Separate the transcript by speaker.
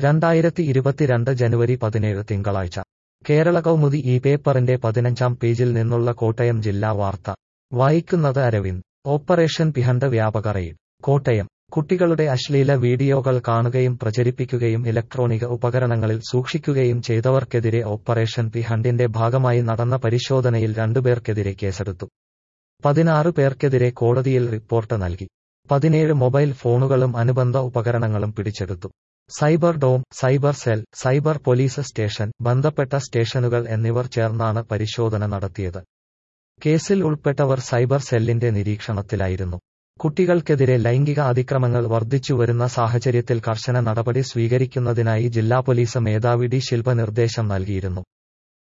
Speaker 1: രണ്ടായിരത്തി ഇരുപത്തിരണ്ട് ജനുവരി പതിനേഴ് തിങ്കളാഴ്ച കേരള കൗമുദി ഈ പേപ്പറിന്റെ പതിനഞ്ചാം പേജിൽ നിന്നുള്ള കോട്ടയം ജില്ലാ വാർത്ത വായിക്കുന്നത് അരവിന്ദ് ഓപ്പറേഷൻ പിഹണ്ട് വ്യാപക റെയ്ഡ് കോട്ടയം കുട്ടികളുടെ അശ്ലീല വീഡിയോകൾ കാണുകയും പ്രചരിപ്പിക്കുകയും ഇലക്ട്രോണിക ഉപകരണങ്ങളിൽ സൂക്ഷിക്കുകയും ചെയ്തവർക്കെതിരെ ഓപ്പറേഷൻ പിഹണ്ടിന്റെ ഭാഗമായി നടന്ന പരിശോധനയിൽ രണ്ടുപേർക്കെതിരെ കേസെടുത്തു പതിനാറ് പേർക്കെതിരെ കോടതിയിൽ റിപ്പോർട്ട് നൽകി പതിനേഴ് മൊബൈൽ ഫോണുകളും അനുബന്ധ ഉപകരണങ്ങളും പിടിച്ചെടുത്തു cyber dome cyber cell cyber police station ബന്ധപ്പെട്ട സ്റ്റേഷനുകൾ എന്നിവർ ചേർന്നാണ് പരിശോധന നടത്തിയത് കേസിൽ ഉൾപ്പെട്ടവർ സൈബർ സെല്ലിന്റെ നിരീക്ഷണത്തിലായിരുന്നു കുട്ടികൾക്കെതിരെ ലൈംഗിക അതിക്രമങ്ങൾ വർദ്ധിച്ചുവരുന്ന സാഹചര്യത്തിൽ കർശന നടപടി സ്വീകരിക്കുന്നതിനായി ജില്ലാ പോലീസ് മേധാവി ഡി ശില്പ നിർദ്ദേശം നൽകിയിരുന്നു